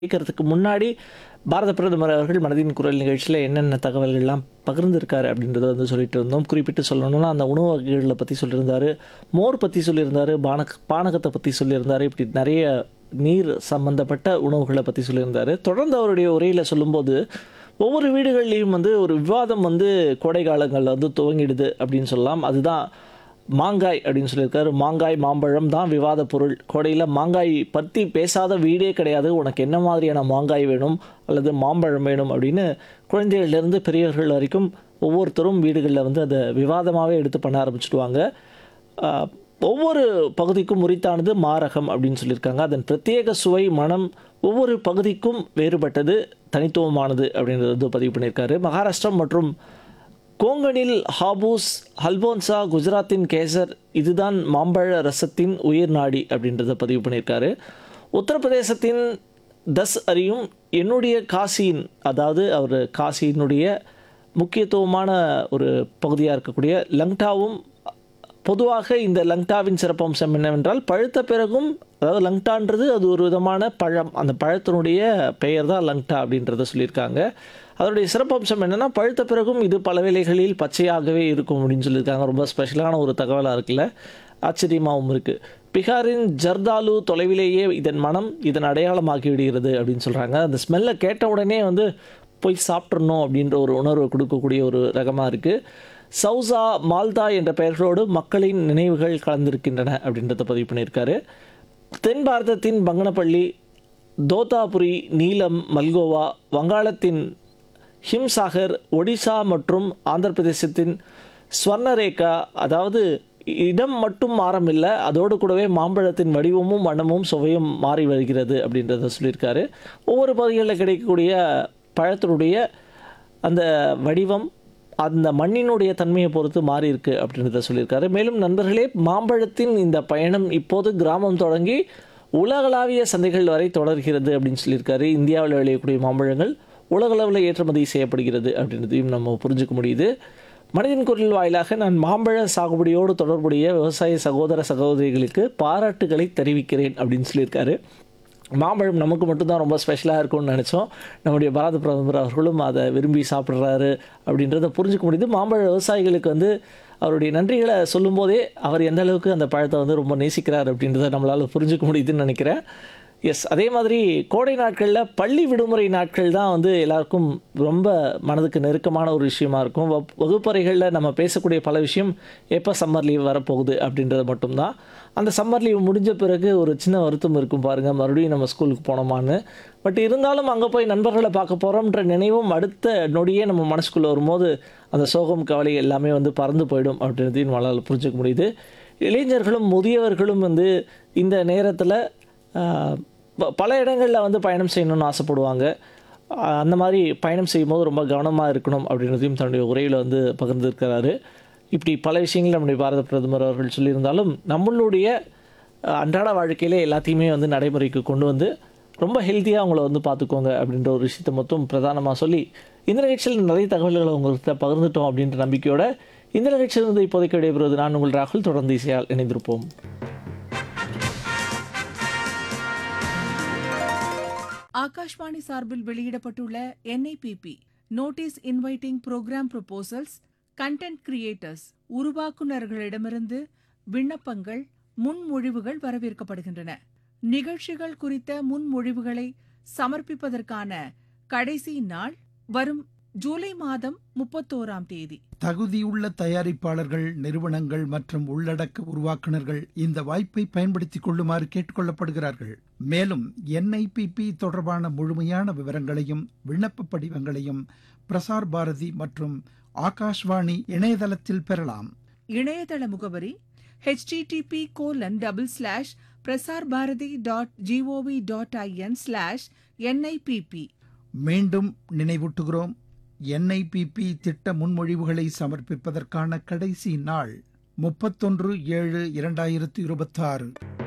கேட்கறதுக்கு முன்னாடி பாரத பிரதமர் அவர்கள் மனதின் குரல் நிகழ்ச்சியில் என்னென்ன தகவல்கள்லாம் பகிர்ந்திருக்காரு அப்படின்றத வந்து சொல்லிட்டு இருந்தோம் குறிப்பிட்டு சொல்லணும்னா அந்த உணவு வகைகளை பற்றி சொல்லியிருந்தாரு மோர் பற்றி சொல்லியிருந்தாரு பானக பானகத்தை பற்றி சொல்லியிருந்தாரு இப்படி நிறைய நீர் சம்பந்தப்பட்ட உணவுகளை பற்றி சொல்லியிருந்தாரு தொடர்ந்து அவருடைய உரையில் சொல்லும்போது ஒவ்வொரு வீடுகள்லையும் வந்து ஒரு விவாதம் வந்து கோடை காலங்களில் வந்து துவங்கிடுது அப்படின்னு சொல்லலாம் அதுதான் மாங்காய் அப்படின்னு சொல்லியிருக்காரு மாங்காய் மாம்பழம் தான் விவாத பொருள் கோடையில் மாங்காய் பற்றி பேசாத வீடே கிடையாது உனக்கு என்ன மாதிரியான மாங்காய் வேணும் அல்லது மாம்பழம் வேணும் அப்படின்னு குழந்தைகள்லேருந்து பெரியவர்கள் வரைக்கும் ஒவ்வொருத்தரும் வீடுகளில் வந்து அதை விவாதமாகவே எடுத்து பண்ண ஆரம்பிச்சிடுவாங்க ஆஹ், ஒவ்வொரு பகுதிக்கும் உரித்தானது மாரகம் அப்படின்னு சொல்லியிருக்காங்க அதன் பிரத்யேக சுவை மனம் ஒவ்வொரு பகுதிக்கும் வேறுபட்டது தனித்துவமானது அப்படின்றது வந்து பதிவு பண்ணியிருக்காரு மகாராஷ்டிரம் மற்றும் கோங்கனில் ஹாபூஸ் ஹல்போன்சா குஜராத்தின் கேசர் இதுதான் மாம்பழ ரசத்தின் உயிர் நாடி அப்படின்றத பதிவு பண்ணியிருக்காரு உத்தரப்பிரதேசத்தின் தஸ் அறியும் என்னுடைய காசியின் அதாவது அவர் காசியினுடைய முக்கியத்துவமான ஒரு பகுதியாக இருக்கக்கூடிய லங்டாவும் பொதுவாக இந்த லங்டாவின் சிறப்பம்சம் என்னவென்றால் பழுத்த பிறகும் அதாவது லங்டான்றது அது ஒரு விதமான பழம் அந்த பழத்தினுடைய பெயர் தான் லங்டா அப்படின்றத சொல்லியிருக்காங்க அதனுடைய சிறப்பம்சம் என்னென்னா பழுத்த பிறகும் இது பல வேளைகளில் பச்சையாகவே இருக்கும் அப்படின்னு சொல்லியிருக்காங்க ரொம்ப ஸ்பெஷலான ஒரு தகவலாக இருக்குல்ல ஆச்சரியமாகவும் இருக்குது பீகாரின் ஜர்தாலு தொலைவிலேயே இதன் மனம் இதன் அடையாளமாகி விடுகிறது அப்படின்னு சொல்கிறாங்க அந்த ஸ்மெல்லை கேட்ட உடனே வந்து போய் சாப்பிட்றணும் அப்படின்ற ஒரு உணர்வை கொடுக்கக்கூடிய ஒரு ரகமாக இருக்குது சௌசா மால்தா என்ற பெயர்களோடு மக்களின் நினைவுகள் கலந்திருக்கின்றன அப்படின்றத பதிவு பண்ணியிருக்காரு தென் பாரதத்தின் பங்கனப்பள்ளி தோதாபுரி நீலம் மல்கோவா வங்காளத்தின் ஹிம்சாகர் ஒடிசா மற்றும் ஆந்திர பிரதேசத்தின் ஸ்வர்ணரேகா அதாவது இடம் மட்டும் மாறமில்லை அதோடு கூடவே மாம்பழத்தின் வடிவமும் வண்ணமும் சுவையும் மாறி வருகிறது அப்படின்றத சொல்லியிருக்காரு ஒவ்வொரு பகுதிகளில் கிடைக்கக்கூடிய பழத்தினுடைய அந்த வடிவம் அந்த மண்ணினுடைய தன்மையை பொறுத்து மாறி இருக்கு அப்படின்றத சொல்லியிருக்காரு மேலும் நண்பர்களே மாம்பழத்தின் இந்த பயணம் இப்போது கிராமம் தொடங்கி உலகளாவிய சந்தைகள் வரை தொடர்கிறது அப்படின்னு சொல்லியிருக்காரு இந்தியாவில் விளையக்கூடிய மாம்பழங்கள் உலகளவில் ஏற்றுமதி செய்யப்படுகிறது அப்படின்றதையும் நம்ம புரிஞ்சுக்க முடியுது மனிதன் குரல் வாயிலாக நான் மாம்பழ சாகுபடியோடு தொடர்புடைய விவசாய சகோதர சகோதரிகளுக்கு பாராட்டுகளை தெரிவிக்கிறேன் அப்படின்னு சொல்லியிருக்காரு மாம்பழம் நமக்கு மட்டும்தான் ரொம்ப ஸ்பெஷலாக இருக்கும்னு நினச்சோம் நம்முடைய பாரத பிரதமர் அவர்களும் அதை விரும்பி சாப்பிட்றாரு அப்படின்றத புரிஞ்சுக்க முடியுது மாம்பழ விவசாயிகளுக்கு வந்து அவருடைய நன்றிகளை சொல்லும்போதே அவர் எந்த அளவுக்கு அந்த பழத்தை வந்து ரொம்ப நேசிக்கிறார் அப்படின்றத நம்மளால் புரிஞ்சுக்க முடியுதுன்னு நினைக்கிறேன் எஸ் அதே மாதிரி கோடை நாட்களில் பள்ளி விடுமுறை நாட்கள் தான் வந்து எல்லாருக்கும் ரொம்ப மனதுக்கு நெருக்கமான ஒரு விஷயமா இருக்கும் வப்- வகுப்பறைகளில் நம்ம பேசக்கூடிய பல விஷயம் எப்போ சம்மர் லீவ் வரப்போகுது அப்படின்றது மட்டும்தான் அந்த சம்மர் லீவ் முடிஞ்ச பிறகு ஒரு சின்ன வருத்தம் இருக்கும் பாருங்கள் மறுபடியும் நம்ம ஸ்கூலுக்கு போனோமான்னு பட் இருந்தாலும் அங்கே போய் நண்பர்களை பார்க்க போகிறோம்ன்ற நினைவும் அடுத்த நொடியே நம்ம மனசுக்குள்ளே வரும்போது அந்த சோகம் கவலை எல்லாமே வந்து பறந்து போயிடும் அப்படின்றதையும் நம்மளால் புரிஞ்சுக்க முடியுது இளைஞர்களும் முதியவர்களும் வந்து இந்த நேரத்தில் ஆஹ், ப- பல இடங்களில் வந்து பயணம் செய்யணும்னு ஆசைப்படுவாங்க ஆஹ், அந்த மாதிரி பயணம் செய்யும்போது ரொம்ப கவனமாக இருக்கணும் அப்படின்றதையும் தன்னுடைய உரையில் வந்து பகிர்ந்திருக்கிறாரு இப்படி பல விஷயங்கள் நம்முடைய பாரத பிரதமர் அவர்கள் சொல்லியிருந்தாலும் நம்மளுடைய ஆஹ், அன்றாட வாழ்க்கையிலே எல்லாத்தையுமே வந்து நடைமுறைக்கு கொண்டு வந்து ரொம்ப ஹெல்த்தியாக அவங்கள வந்து பார்த்துக்கோங்க அப்படின்ற ஒரு விஷயத்தை மட்டும் பிரதானமாக சொல்லி இந்த நிகழ்ச்சியில் நிறைய தகவல்களை உங்கள்கிட்ட பகிர்ந்துட்டோம் அப்படின்ற நம்பிக்கையோட இந்த நிகழ்ச்சியிலிருந்து இப்போதைக்கு விடைபெறுவது நான் உங்கள் ராகுல் தொடர்ந்து இசையால் இணைந்திருப்போம் ஆகாஷ்வாணி சார்பில் வெளியிடப்பட்டுள்ள NIPP notice inviting programme proposals content creators உருவாக்குநர்களிடமிருந்து விண்ணப்பங்கள் முன்மொழிவுகள் வரவேற்கப்படுகின்றன நிகழ்ச்சிகள் குறித்த முன்மொழிவுகளை சமர்ப்பிப்பதற்கான கடைசி நாள் வரும் ஜூலை மாதம் முப்பத்தோராம் தேதி தகுதியுள்ள தயாரிப்பாளர்கள் நிறுவனங்கள் மற்றும் உள்ளடக்க உருவாக்குனர்கள் இந்த வாய்ப்பை பயன்படுத்திக் கொள்ளுமாறு கேட்டுக்கொள்ளப்படுகிறார்கள் மேலும் என்ஐபிபி தொடர்பான முழுமையான விவரங்களையும் விண்ணப்ப படிவங்களையும் பிரசார் பாரதி மற்றும் ஆகாஷ்வாணி இணையதளத்தில் பெறலாம் இணையதள முகவரி http colon double slash Prasar Bharati dot G O V dot I N slash NIPP மீண்டும் நினைவூட்டுகிறோம் என்ஐபிபி திட்ட முன்மொழிவுகளை சமர்ப்பிப்பதற்கான கடைசி நாள் முப்பத்தொன்று ஏழு இரண்டாயிரத்து இருபத்தாறு